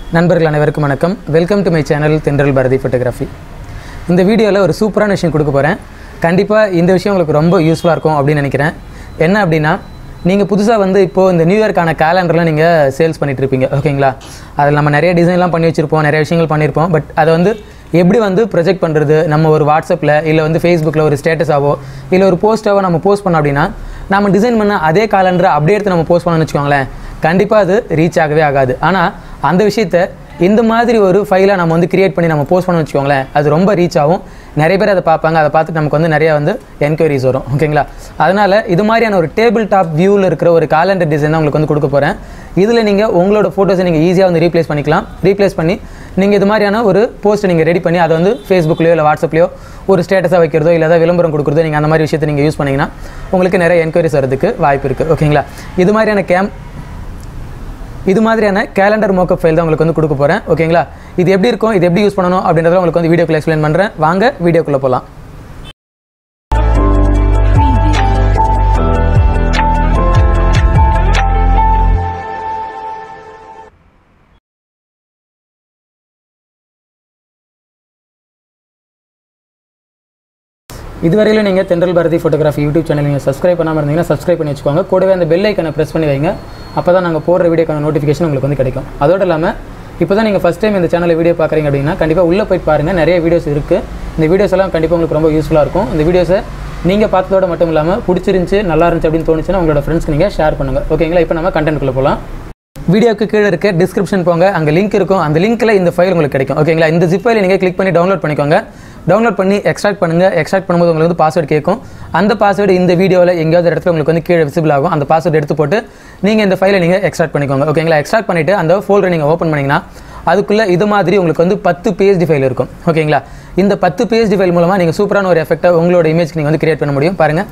நண்பர்கள் அனைவருக்கும் வணக்கம் வெல்கம் டு மை சேனல் தென்றல் பாரதி ஃபோட்டோகிராஃபி இந்த வீடியோவில் ஒரு சூப்பரான விஷயம் கொடுக்க போகிறேன் கண்டிப்பாக இந்த விஷயம் உங்களுக்கு ரொம்ப யூஸ்ஃபுல்லாக இருக்கும் அப்படின்னு நினைக்கிறேன் என்ன அப்படின்னா நீங்கள் புதுசாக வந்து இப்போது இந்த நியூ இயர்க்கான கேலண்டர்லாம் நீங்கள் சேல்ஸ் பண்ணிட்டு இருப்பீங்க ஓகேங்களா அதில் நம்ம நிறைய டிசைன்லாம் பண்ணி வச்சுருப்போம் நிறைய விஷயங்கள் பண்ணியிருப்போம் பட் அதை வந்து எப்படி வந்து ப்ரொஜெக்ட் பண்ணுறது நம்ம ஒரு வாட்ஸ்அப்பில் இல்லை வந்து ஃபேஸ்புக்கில் ஒரு ஸ்டேட்டஸாவோ இல்லை ஒரு போஸ்ட்டாவோ நம்ம போஸ்ட் பண்ணோம் அப்படின்னா நம்ம டிசைன் பண்ண அதே காலண்டரை அப்படியே எடுத்து நம்ம போஸ்ட் பண்ணோம்னு வச்சுக்கோங்களேன் கண்டிப்பாக அது ரீச் ஆகவே ஆகாது ஆனால் அந்த விஷயத்த இந்த மாதிரி ஒரு ஃபைலை நம்ம வந்து கிரியேட் பண்ணி நம்ம போஸ்ட் பண்ண வச்சுக்கோங்களேன் அது ரொம்ப ரீச் ஆகும் நிறைய பேர் அதை பார்ப்பாங்க அதை பார்த்துட்டு நமக்கு வந்து நிறைய வந்து என்கொயரிஸ் வரும் ஓகேங்களா அதனால் இது மாதிரியான ஒரு டேபிள் டாப் வியூவில் இருக்கிற ஒரு காலண்டர் டிசைன் தான் உங்களுக்கு வந்து கொடுக்க போகிறேன் இதில் நீங்கள் உங்களோட ஃபோட்டோஸை நீங்கள் ஈஸியாக வந்து ரீப்ளேஸ் பண்ணிக்கலாம் ரீப்ளேஸ் பண்ணி நீங்கள் இது மாதிரியான ஒரு போஸ்ட்டை நீங்கள் ரெடி பண்ணி அதை வந்து ஃபேஸ்புக்லையோ இல்லை வாட்ஸ்அப்லையோ ஒரு ஸ்டேட்டஸாக வைக்கிறதோ இல்லை ஏதாவது விளம்பரம் கொடுக்குறதோ நீங்கள் அந்த மாதிரி விஷயத்தை நீங்கள் யூஸ் பண்ணிங்கன்னா உங்களுக்கு நிறைய என்கொயரிஸ் வரதுக்கு வாய்ப்பு இருக்குது ஓகேங்களா இது மாதிரியான கேம் இது மாதிரியான கேலண்டர் மோக்கப் ஃபைல் தான் உங்களுக்கு வந்து கொடுக்க போகிறேன் ஓகேங்களா இது எப்படி இருக்கும் இது எப்படி யூஸ் பண்ணணும் அப்படின்றத உங்களுக்கு வந்து வீடியோக்குள்ள எக்ஸ்பிளைன் பண்ணுறேன் வாங்க வீடியோக்குள்ளே போகலாம் இதுவரையிலும் நீங்கள் Thendral Bharathi photography YouTube channel நீங்கள் சப்ஸ்கிரைப் பண்ணாமல் இருந்தீங்கன்னா சப்ஸ்கிரைப் பண்ணி வச்சுக்கோங்க கூடவே அந்த பெல் ஐக்கனை ப்ரெஸ் பண்ணி வைங்க அப்போ தான் நாங்கள் போடுற வீடியோக்கான நோட்டிஃபிகேஷன் உங்களுக்கு வந்து கிடைக்கும் அதோடு இல்லாமல் இப்போ தான் நீங்கள் ஃபஸ்ட் டைம் இந்த சேனலில் வீடியோ பார்க்குறீங்க அப்படின்னா கண்டிப்பாக உள்ளே போய் பாருங்கள் நிறைய வீடியோஸ் இருக்குது இந்த வீடியோஸ் எல்லாம் கண்டிப்பாக உங்களுக்கு ரொம்ப யூஸ்ஃபுல்லாக இருக்கும் இந்த வீடியோஸை நீங்கள் பார்த்ததோட மட்டும் இல்லாமல் பிடிச்சிருந்துச்சி நல்லா இருந்துச்சு அப்படின்னு தோணுச்சுன்னா உங்களோட ஃப்ரெண்ட்ஸ்க்கு நீங்கள் ஷேர் பண்ணுங்கள் ஓகேங்களா இப்போ நம்ம கண்டென்ட்குள்ளே போகலாம் வீடியோக்கு கீழே இருக்க டிஸ்கிரிப்ஷன் போங்க அங்கே லிங்க் இருக்கும் அந்த லிங்க்கில் இந்த ஃபைல் உங்களுக்கு கிடைக்கும் ஓகேங்களா இந்த ஜிப் ஃபைலை நீங்கள் கிளிக் பண்ணி டவுன்லோட் பண்ணிக்கோங்க டவுன்லோட் பண்ணி எக்ஸ்ட்ராக்ட் பண்ணுங்கள் எக்ஸ்ட்ராக்ட் பண்ணும்போது உங்களுக்கு வந்து பாஸ்வேர்டு கேட்கும் அந்த பாஸ்வேர்டு இந்த வீடியோவில் எங்கேயாவது இடத்துல உங்களுக்கு வந்து கீழே விசிபிள் ஆகும் அந்த பாஸ்வேர்டு எடுத்து போட்டு நீங்கள் இந்த ஃபைலை நீங்கள் எக்ஸ்ட்ராக்ட் பண்ணிக்கோங்க ஓகேங்களா எக்ஸ்ட்ராக்ட் பண்ணிவிட்டு அந்த ஃபோல்டரை நீங்கள் ஓப்பன் பண்ணிங்கன்னா அதுக்குள்ளே இது மாதிரி உங்களுக்கு வந்து பத்து பேஜ் ஃபைல் இருக்கும் ஓகேங்களா இந்த பத்து பேஜ் ஃபைல் மூலமாக நீங்கள் சூப்பரான ஒரு எஃபெக்ட்டை உங்களோட இமேஜ்க்கு நீங்கள் வந்து கிரியேட் பண்ண முடியும் பாருங்கள்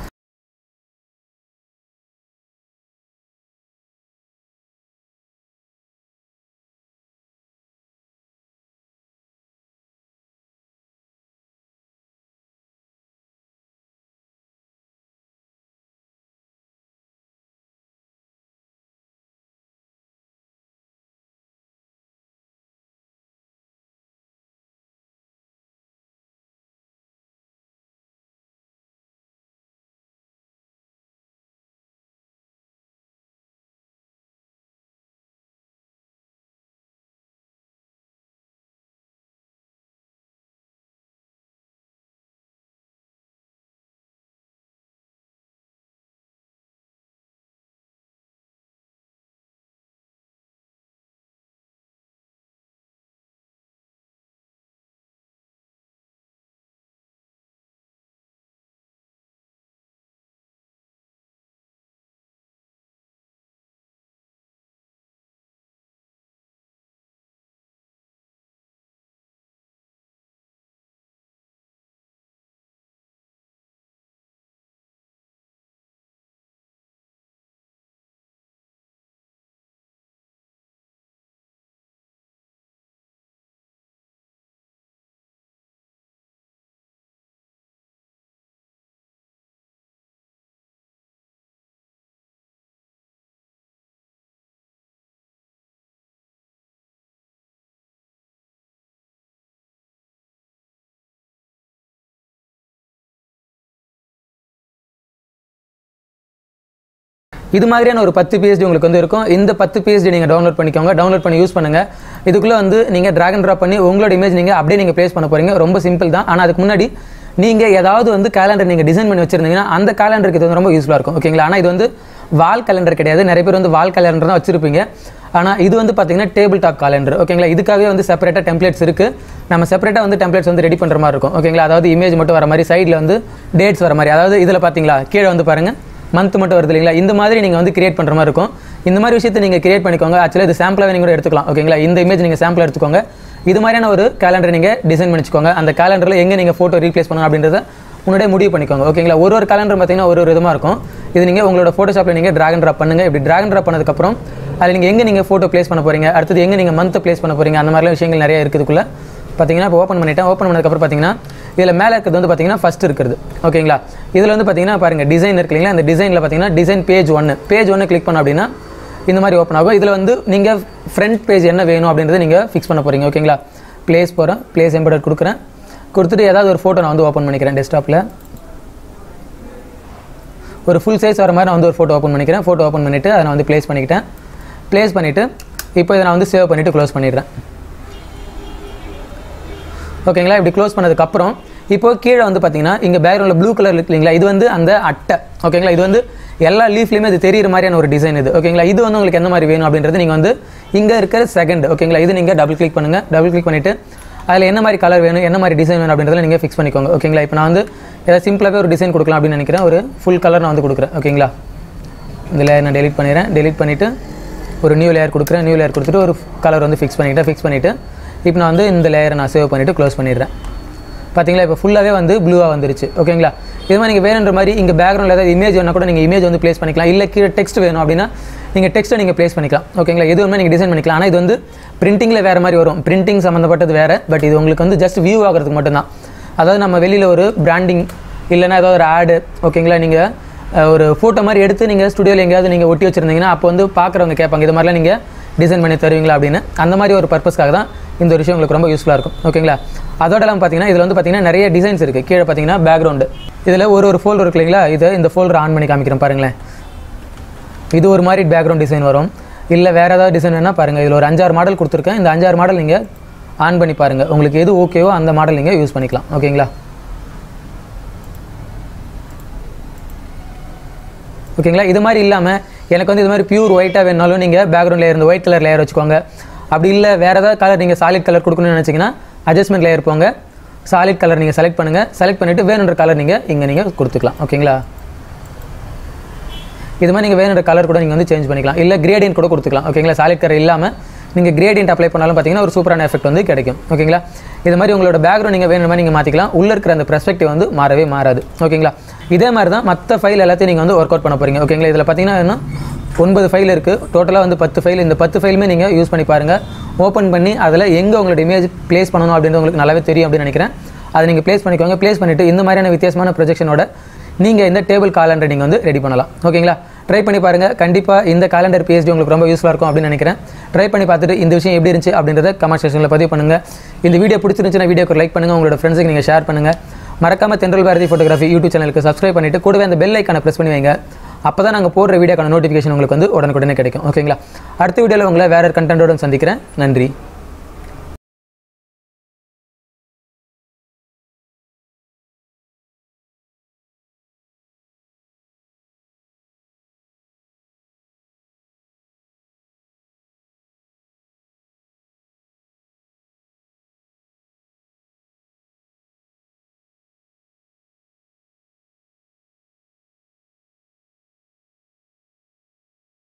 இது மாதிரியான ஒரு பத்து பிஎஸ்டி உங்களுக்கு வந்து இருக்கும் இந்த பத்து பிஎஸ்டி நீங்கள் டவுன்லோட் பண்ணிக்கோங்க டவுன்லோட் பண்ணி யூஸ் பண்ணுங்கள் இதுக்குள்ளே வந்து நீங்கள் ட்ராக் அண்ட் ட்ராப் பண்ணி உங்களோட இமேஜ் நீங்கள் அப்படியே நீங்கள் ப்ளேஸ் பண்ண போகிறீங்க ரொம்ப சிம்பிள் தான் ஆனால் அதுக்கு முன்னாடி நீங்கள் ஏதாவது வந்து கேலண்டர் நீங்கள் டிசைன் பண்ணி வச்சிருந்தீங்கன்னா அந்த கேலண்டருக்கு இது வந்து ரொம்ப யூஸ்ஃபுல்லாக இருக்கும் ஓகேங்களா ஆனால் இது வந்து வால் கேலண்டர் கிடையாது நிறைய பேர் வந்து வால் கேலண்டர் தான் வச்சிருப்பீங்க ஆனால் இது வந்து பார்த்தீங்கன்னா டேபிள் டாப் காலண்டர் ஓகேங்களா இதுக்காகவே வந்து செப்பரேட்டாக டெம்ப்ளேட்ஸ் இருக்குது நம்ம செப்பரேட்டாக வந்து டெம்ப்ளேட்ஸ் வந்து ரெடி பண்ணுற மாதிரி இருக்கும் ஓகேங்களா அதாவது இமேஜ் மட்டும் வர மாதிரி சைடில் வந்து டேட்ஸ் வர மாதிரி அதாவது இதில் பார்த்தீங்களா கீழே வந்து பாருங்கள் மந்த் மட்டும் வருது இல்லைங்களா இந்த மாதிரி நீங்கள் வந்து கிரியேட் பண்ணுற மாதிரி இருக்கும் இந்த மாதிரி விஷயத்தை நீங்கள் கிரியேட் பண்ணிக்கோங்க ஆக்சுவலாக இது சாம்பிளாக நீங்கள் கூட எடுத்துக்கலாம் ஓகேங்களா இந்த இமேஜ் நீங்கள் சாம்பிள் எடுத்துக்கோங்க இது மாதிரியான ஒரு கேலண்டர் நீங்கள் டிசைன் பண்ணிச்சுக்கோங்க அந்த கேலண்டரில் எங்கே நீங்கள் ஃபோட்டோ ரீப்ளேஸ் பண்ணணும் அப்படின்றத முன்னாடியே முடிவு பண்ணிக்கோங்க ஓகேங்களா ஒரு ஒரு கேலண்டர் பார்த்தீங்கன்னா ஒரு ஒரு விதமாக இருக்கும் இது நீங்கள் உங்களோட ஃபோட்டோஷாப்பில் நீங்கள் ட்ராக் அண்ட் ட்ராப் பண்ணுங்கள் இப்படி ட்ராக் அண்ட் ட்ராப் பண்ணதுக்கப்புறம் அதில் நீங்கள் எங்கே நீங்கள் ஃபோட்டோ ப்ளேஸ் பண்ண போகிறீங்க அடுத்தது எங்கே நீங்கள் மந்த் ப்ளேஸ் பண்ண போகிறீங்க அந்த மாதிரிலாம் விஷயங்கள் நிறைய இருக்குதுக்குள்ளே பார்த்தீங்கன்னா இப்போ ஓப்பன் பண்ணிட்டேன் ஓப்பன் பண்ணதுக்கப்புறம் பார்த்தீங்கன்னா இதில் மேலே இருக்கிறது வந்து பார்த்தீங்கன்னா ஃபஸ்ட் இருக்கிறது ஓகேங்களா இதில் வந்து பார்த்தீங்கன்னா பாருங்கள் டிசைன் இருக்கு இல்லைங்களா அந்த டிசைனில் பார்த்தீங்கன்னா டிசைன் பேஜ் ஒன்று பேஜ் ஒன்று கிளிக் பண்ணோம் அப்படின்னா இந்த மாதிரி ஓப்பன் ஆகும் இதில் வந்து நீங்கள் ஃப்ரண்ட் பேஜ் என்ன வேணும் அப்படின்றத நீங்கள் ஃபிக்ஸ் பண்ண போகிறீங்க ஓகேங்களா ப்ளேஸ் போகிறேன் ப்ளேஸ் எம்பர்டர் கொடுக்குறேன் கொடுத்துட்டு ஏதாவது ஒரு ஃபோட்டோ நான் வந்து ஓப்பன் பண்ணிக்கிறேன் டெஸ்க்டாப்பில் ஒரு ஃபுல் சைஸ் வர மாதிரி நான் வந்து ஒரு ஃபோட்டோ ஓப்பன் பண்ணிக்கிறேன் ஃபோட்டோ ஓப்பன் பண்ணிவிட்டு அதை நான் வந்து ப்ளேஸ் பண்ணிக்கிட்டேன் ப்ளேஸ் பண்ணிவிட்டு இப்போ இதை நான் வந்து சேவ் பண்ணிவிட்டு க்ளோஸ் பண்ணிடுறேன் ஓகேங்களா இப்படி க்ளோஸ் பண்ணதுக்கப்புறம் இப்போ கீழே வந்து பார்த்தீங்கன்னா இங்கே பேக்ரவுண்டில் ப்ளூ கலர் இருக்கு இல்லைங்களா இது வந்து அந்த அட்டை ஓகேங்களா இது வந்து எல்லா லீஃப்லையுமே அது தெரியுற மாதிரியான ஒரு டிசைன் இது ஓகேங்களா இது வந்து உங்களுக்கு எந்த மாதிரி வேணும் அப்படின்றது நீங்கள் வந்து இங்கே இருக்கிற செகண்ட் ஓகேங்களா இது நீங்கள் டபுள் கிளிக் பண்ணுங்கள் டபுள் கிளிக் பண்ணிவிட்டு அதில் என்ன மாதிரி கலர் வேணும் என்ன மாதிரி டிசைன் வேணும் அப்படின்றத நீங்கள் ஃபிக்ஸ் பண்ணிக்கோங்க ஓகேங்களா இப்போ நான் வந்து ஏதாவது சிம்பிளாகவே ஒரு டிசைன் கொடுக்கலாம் அப்படின்னு நினைக்கிறேன் ஒரு ஃபுல் கலர் நான் வந்து கொடுக்குறேன் ஓகேங்களா இந்த லேயர் நான் டெலிட் பண்ணிடுறேன் டெலிட் பண்ணிவிட்டு ஒரு நியூ லேயர் கொடுக்குறேன் நியூ லேயர் கொடுத்துட்டு ஒரு கலர் வந்து ஃபிக்ஸ் பண்ணிக்கிட்டேன் ஃபிக்ஸ் பண்ணிவிட்டு இப்போ நான் வந்து இந்த லேயரை நான் சேவ் பண்ணிவிட்டு க்ளோஸ் பண்ணிடுறேன் பார்த்தீங்களா இப்போ ஃபுல்லாகவே வந்து ப்ளூவாக வந்துருச்சு ஓகேங்களா இது மாதிரி நீங்கள் வேணுன்ற மாதிரி இங்கே பேக்ரவுண்டில் ஏதாவது இமேஜ் வேணா கூட நீங்கள் இமேஜ் வந்து ப்ளேஸ் பண்ணிக்கலாம் இல்லை கீழே டெக்ஸ்ட் வேணும் அப்படின்னா நீங்கள் டெக்ஸ்ட்டை நீங்கள் ப்ளேஸ் பண்ணிக்கலாம் ஓகேங்களா எது வேணுமே நீங்கள் டிசைன் பண்ணிக்கலாம் ஆனால் இது வந்து பிரிண்டிங்கில் வேறு மாதிரி வரும் பிரிண்டிங் சம்மந்தப்பட்டது வேறு பட் இது உங்களுக்கு வந்து ஜஸ்ட் வியூ ஆகிறதுக்கு மட்டும்தான் அதாவது நம்ம வெளியில் ஒரு பிராண்டிங் இல்லைன்னா ஏதாவது ஒரு ஆடு ஓகேங்களா நீங்கள் ஒரு ஃபோட்டோ மாதிரி எடுத்து நீங்கள் ஸ்டுடியோவில் எங்கேயாவது நீங்கள் ஒட்டி வச்சிருந்தீங்கன்னா அப்போ வந்து பார்க்குறவங்க கேட்பாங்க இது மாதிரிலாம் நீங்கள் டிசைன் பண்ணி தருவீங்களா அப்படின்னு அந்த மாதிரி ஒரு பர்பஸ்க்காக தான் இந்த ஒரு விஷயம் உங்களுக்கு ரொம்ப யூஸ்ஃபுல்லாக இருக்கும் ஓகேங்களா அதோட எல்லாம் பார்த்தீங்கன்னா இதில் வந்து பார்த்தீங்கன்னா நிறைய டிசைன்ஸ் இருக்குது கீழே பார்த்தீங்கன்னா பேக்ரவுண்டு இதில் ஒரு ஒரு ஃபோல்டர் இருக்கு இல்லைங்களா இதை இந்த ஃபோல்டர் ஆன் பண்ணி காமிக்கிறேன் பாருங்களேன் இது ஒரு மாதிரி பேக்ரவுண்ட் டிசைன் வரும் இல்லை வேறு ஏதாவது டிசைன் வேணால் பாருங்கள் இதில் ஒரு அஞ்சாறு மாடல் கொடுத்துருக்கேன் இந்த அஞ்சாறு மாடல் நீங்கள் ஆன் பண்ணி பாருங்கள் உங்களுக்கு எது ஓகேவோ அந்த மாடல் நீங்கள் யூஸ் பண்ணிக்கலாம் ஓகேங்களா ஓகேங்களா இது மாதிரி இல்லாமல் எனக்கு வந்து இது மாதிரி பியூர் ஒயிட்டாக வேணாலும் நீங்கள் பேக்ரவுண்ட் லேயர் இந்த ஒயிட் கலர் லேயர் வச்சுக்கோங்க அப்படி இல்லை வேறு ஏதாவது கலர் நீங்கள் சாலிட் கலர் கொடுக்கணும்னு நினச்சிங்கன்னா அட்ஜஸ்ட்மெண்ட் லேயர் போங்க சாலிட் கலர் நீங்கள் செலக்ட் பண்ணுங்கள் செலக்ட் பண்ணிவிட்டு வேணுன்ற கலர் நீங்கள் இங்கே நீங்கள் கொடுத்துக்கலாம் ஓகேங்களா இது மாதிரி நீங்கள் வேணுன்ற கலர் கூட நீங்கள் வந்து சேஞ்ச் பண்ணிக்கலாம் இல்லை கிரேடியன்ட் கூட கொடுத்துக்கலாம் ஓகேங்களா சாலிட் கலர் இல்லாமல் நீங்கள் கிரேடியன்ட் அப்ளை பண்ணாலும் பார்த்தீங்கன்னா ஒரு சூப்பரான எஃபெக்ட் வந்து கிடைக்கும் ஓகேங்களா இது மாதிரி உங்களோட பேக்ரவுண்ட் நீங்கள் வேணுற மாதிரி நீங்கள் மாற்றிக்கலாம் உள்ளே இருக்கிற அந்த பெர்ஸ்பெக்டிவ் வந்து மாறவே மாறாது ஓகேங்களா இதே மாதிரி தான் மற்ற ஃபைல் எல்லாத்தையும் நீங்கள் வந்து ஒர்க் அவுட் பண்ண போகிறீங்க ஓகேங்களா இதில் பார்த்தீங்கன்னா என்ன ஒன்பது ஃபைல் இருக்குது டோட்டலாக வந்து பத்து ஃபைல் இந்த பத்து ஃபைலுமே நீங்கள் யூஸ் பண்ணி பாருங்கள் ஓப்பன் பண்ணி அதில் எங்கே உங்களோட இமேஜ் ப்ளேஸ் பண்ணணும் அப்படின்றது உங்களுக்கு நல்லாவே தெரியும் அப்படின்னு நினைக்கிறேன் அதை நீங்கள் ப்ளேஸ் பண்ணிக்கோங்க ப்ளேஸ் பண்ணிவிட்டு இந்த மாதிரியான வித்தியாசமான ப்ரொஜெக்ஷனோட நீங்கள் இந்த டேபிள் காலண்டர் நீங்கள் வந்து ரெடி பண்ணலாம் ஓகேங்களா ட்ரை பண்ணி பாருங்கள் கண்டிப்பாக இந்த காலண்டர் பிஎஸ்டி உங்களுக்கு ரொம்ப யூஸ்ஃபுல்லாக இருக்கும் அப்படின்னு நினைக்கிறேன் ட்ரை பண்ணி பார்த்துட்டு இந்த விஷயம் எப்படி இருந்துச்சு அப்படின்றத கமெண்ட் செக்ஷனில் பதிவு பண்ணுங்கள் இந்த வீடியோ பிடிச்சிருந்துச்சுன்னா வீடியோக்கு லைக் பண்ணுங்கள் உங்களோட ஃப்ரெண்ட்ஸுக்கு நீங்கள் ஷேர் பண்ணுங்கள் மறக்காம தென்றல் பாரதி ஃபோட்டோகிராஃபி யூடியூப் சேனலுக்கு சப்ஸ்கிரைப் பண்ணிட்டு கூடவே அந்த பெல் ஐக்கான ப்ரெஸ் பண்ணி வைங்க அப்போ தான் நாங்கள் போடுற வீடியோக்கான நோட்டிஃபிகேஷன் உங்களுக்கு வந்து உடனுக்குடனே கிடைக்கும் ஓகேங்களா அடுத்த வீடியோவில் உங்களை வேறு கண்டென்ட்டோட சந்திக்கிறேன் நன்றி